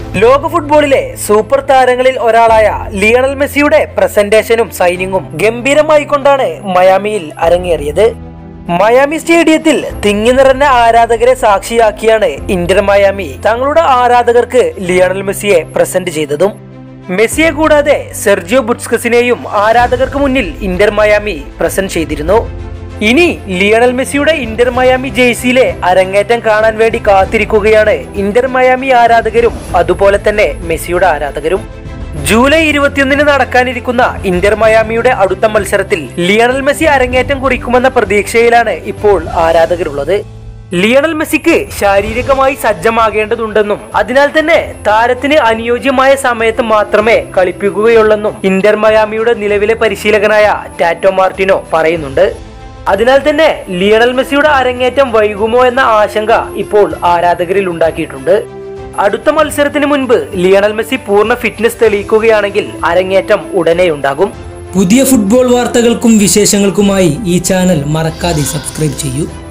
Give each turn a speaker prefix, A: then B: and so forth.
A: ലോക ഫുട്ബോളിലെ സൂപ്പർ താരങ്ങളിൽ ഒരാളായ ലിയണൽ മെസ്സിയുടെ പ്രസന്റേഷനും സൈനിങ്ങും ഗംഭീരമായി കൊണ്ടാണ് മയാമിയിൽ അരങ്ങേറിയത് മയാമി സ്റ്റേഡിയത്തിൽ തിങ്ങി നിറഞ്ഞ ആരാധകരെ സാക്ഷിയാക്കിയാണ് ഇന്റർ മയാമി തങ്ങളുടെ ആരാധകർക്ക് ലിയണൽ മെസ്സിയെ പ്രസന്റ് ചെയ്തതും മെസ്സിയെ കൂടാതെ സെർജിയോ ബുട്സ്കസിനെയും ആരാധകർക്ക് മുന്നിൽ ഇന്റർ മയാമി പ്രസന്റ് ചെയ്തിരുന്നു ഇനി ലിയണൽ മെസ്സിയുടെ ഇന്റർ മയാമി ജേഴ്സിയിലെ അരങ്ങേറ്റം കാണാൻ വേണ്ടി കാത്തിരിക്കുകയാണ് ഇന്റർ മയാമി ആരാധകരും അതുപോലെ തന്നെ മെസ്സിയുടെ ആരാധകരും ജൂലൈ ഇരുപത്തിയൊന്നിന് നടക്കാനിരിക്കുന്ന ഇന്റർ മയാമിയുടെ അടുത്ത മത്സരത്തിൽ ലിയണൽ മെസ്സി അരങ്ങേറ്റം കുറിക്കുമെന്ന പ്രതീക്ഷയിലാണ് ഇപ്പോൾ ആരാധകരുള്ളത് ലിയണൽ മെസ്സിക്ക് ശാരീരികമായി സജ്ജമാകേണ്ടതുണ്ടെന്നും അതിനാൽ തന്നെ താരത്തിന് അനുയോജ്യമായ സമയത്ത് മാത്രമേ കളിപ്പിക്കുകയുള്ളെന്നും ഇന്റർ മയാമിയുടെ നിലവിലെ പരിശീലകനായ ടാറ്റോ മാർട്ടിനോ പറയുന്നുണ്ട് അതിനാൽ തന്നെ ലിയണൽ മെസ്സിയുടെ അരങ്ങേറ്റം വൈകുമോ എന്ന ആശങ്ക ഇപ്പോൾ ആരാധകരിൽ ഉണ്ടാക്കിയിട്ടുണ്ട് അടുത്ത മത്സരത്തിന് മുൻപ് ലിയണൽ മെസ്സി പൂർണ്ണ ഫിറ്റ്നസ് തെളിയിക്കുകയാണെങ്കിൽ അരങ്ങേറ്റം ഉടനെ ഉണ്ടാകും
B: പുതിയ ഫുട്ബോൾ വാർത്തകൾക്കും വിശേഷങ്ങൾക്കുമായി ഈ ചാനൽ മറക്കാതെ സബ്സ്ക്രൈബ് ചെയ്യൂ